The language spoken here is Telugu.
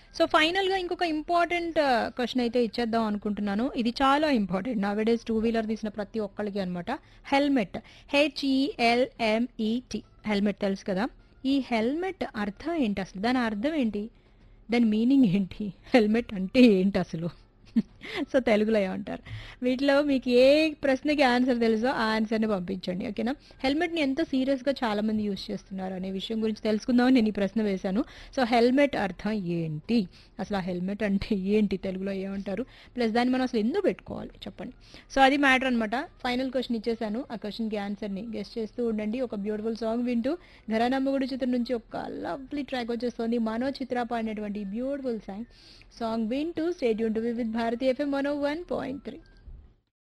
సో ఫైనల్గా ఇంకొక ఇంపార్టెంట్ క్వశ్చన్ అయితే ఇచ్చేద్దాం అనుకుంటున్నాను ఇది చాలా ఇంపార్టెంట్ నా డేస్ టూ వీలర్ తీసిన ప్రతి ఒక్కరికి అనమాట హెల్మెట్ హెచ్ఈఎల్ఎంఈటి హెల్మెట్ తెలుసు కదా ఈ హెల్మెట్ అర్థం ఏంటి అసలు దాని అర్థం ఏంటి దాని మీనింగ్ ఏంటి హెల్మెట్ అంటే ఏంటి అసలు సో తెలుగులో ఏమంటారు వీటిలో మీకు ఏ ప్రశ్నకి ఆన్సర్ తెలుసో ఆ ఆన్సర్ని పంపించండి ఓకేనా హెల్మెట్ని ఎంత సీరియస్గా చాలామంది యూజ్ చేస్తున్నారు అనే విషయం గురించి తెలుసుకుందామని నేను ఈ ప్రశ్న వేశాను సో హెల్మెట్ అర్థం ఏంటి అసలు ఆ హెల్మెట్ అంటే ఏంటి తెలుగులో ఏమంటారు ప్లస్ దాన్ని మనం అసలు ఎందుకు పెట్టుకోవాలి చెప్పండి సో అది మ్యాటర్ అనమాట ఫైనల్ క్వశ్చన్ ఇచ్చేసాను ఆ క్వశ్చన్కి ఆన్సర్ని గెస్ట్ చేస్తూ ఉండండి ఒక బ్యూటిఫుల్ సాంగ్ వింటూ ఘరానమ్మగుడి చిత్రం నుంచి ఒక లవ్లీ ట్రాక్ వచ్చేస్తుంది మనో చిత్ర పాడినటువంటి బ్యూటిఫుల్ సాంగ్ సాంగ్ వింటూ stay tuned to with Bharati FM one one point three